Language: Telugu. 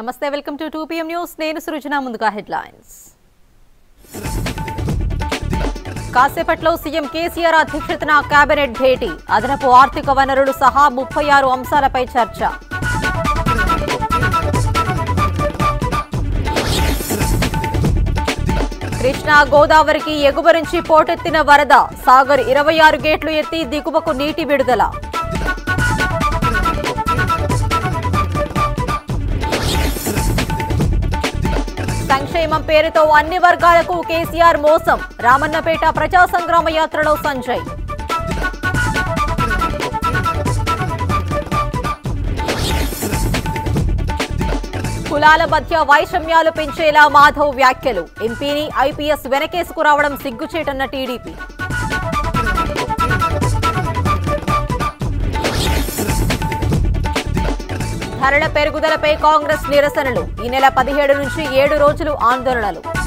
నమస్తే welcome to two PM news నేను సృజన ముందుగా హెడ్లైన్స్ కాసేపట్లో సీఎం కేసీఆర్ అధ్యక్షతన కేబినెట్ భేటీ అదనపు ఆర్థిక వనరులు సహా ముప్పై ఆరు అంశాలపై చర్చ కృష్ణా గోదావరికి ఎగువ నుంచి పోటెత్తిన వరద సాగర్ ఇరవై ఆరు గేట్లు ఎత్తి దిగువకు నీటి విడుదల సంక్షేమం పేరుతో అన్ని వర్గాలకు కేసీఆర్ మోసం రామన్నపేట ప్రజా సంగ్రామ యాత్రలో సంజయ్ కులాల మధ్య వైషమ్యాలు పెంచేలా మాధవ్ వ్యాఖ్యలు ఎంపీని ఐపీఎస్ వెనకేసుకురావడం సిగ్గుచేటన్న టీడీపీ ధరల పెరుగుదలపై కాంగ్రెస్ నిరసనలు ఈ నెల పదిహేడు నుంచి ఏడు రోజులు ఆందోళనలు